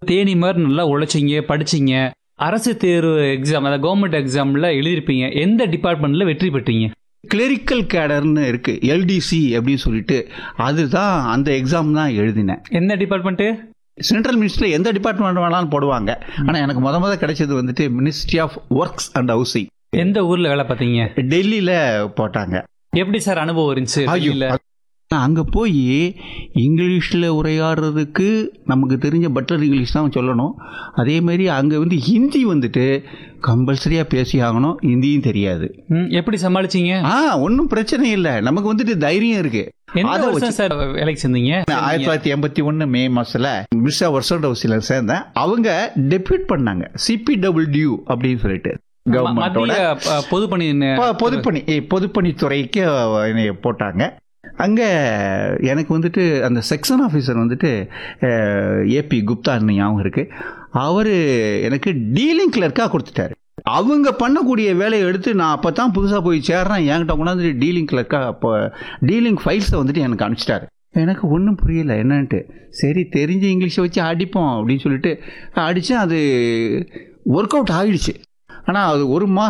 தேனி மாதிரி நல்லா உழைச்சிங்க படிச்சீங்க அரசு தேர்வு எக்ஸாம் அதாவது கவர்மெண்ட் எக்ஸாம்ல எழுதிருப்பீங்க எந்த டிபார்ட்மெண்ட்ல வெற்றி பெற்றீங்க கிளரிக்கல் கேடர்னு இருக்கு எல்டிசி அப்படின்னு சொல்லிட்டு அதுதான் அந்த எக்ஸாம் தான் எழுதினேன் எந்த டிபார்ட்மெண்ட் சென்ட்ரல் மினிஸ்டரில் எந்த டிபார்ட்மெண்ட் வேணாலும் போடுவாங்க ஆனால் எனக்கு முத முத கிடைச்சது வந்துட்டு ministry of works and housing எந்த ஊர்ல வேலை பார்த்தீங்க டெல்லியில் போட்டாங்க எப்படி சார் அனுபவம் இருந்துச்சு ஐயோ, இல்ல நான் அங்கே போய் இங்கிலீஷில் உரையாடுறதுக்கு நமக்கு தெரிஞ்ச பட்லர் இங்கிலீஷ் தான் சொல்லணும் அதே மாதிரி அங்கே வந்து ஹிந்தி வந்துட்டு கம்பல்சரியாக பேசி ஆகணும் ஹிந்தியும் தெரியாது ம், எப்படி சமாளிச்சீங்க ஆ ஒன்றும் பிரச்சனை இல்லை நமக்கு வந்துட்டு தைரியம் இருக்கு எந்த அதை வருஷம் சார் வேலைக்கு சேர்ந்தீங்க ஆயிரத்தி தொள்ளாயிரத்தி எண்பத்தி ஒன்று மே மாசத்துல மிஸ்ஸா வருஷம் ஹவுஸில் சேர்ந்தேன் அவங்க டெபியூட் பண்ணாங்க சிபிடபிள்யூ அப்படின்னு சொல்லிட்டு கவர்மெண்டோட மத்திய அ, பொதுப்பணி ந- பொ- பொதுப்பணி ஏ, பொதுப்பணித்துறைக்கு என்னை போட்டாங்க அங்கே எனக்கு வந்துட்டு அந்த செக்ஷன் ஆஃபீஸர் வந்துட்டு ஏபி குப்தான்னு ஞாபகம் இருக்கு அவர் எனக்கு டீலிங் கிளர்க்காக கொடுத்துட்டாரு அவங்க பண்ணக்கூடிய வேலையை எடுத்து நான் அப்போ தான் புதுசாக போய் சேர்றேன் என்கிட்ட கொண்டாந்து டீலிங் கிளர்க்காக அப்போ டீலிங் ஃபைல்ஸை வந்துட்டு எனக்கு அனுப்பிச்சிட்டாரு எனக்கு ஒன்றும் புரியல என்னன்ட்டு சரி தெரிஞ்ச இங்கிலீஷை வச்சு அடிப்போம் அப்படின்னு சொல்லிட்டு அடித்தேன் அது ஒர்க் அவுட் ஆகிடுச்சு ஆனால் அது ஒரு மாதம்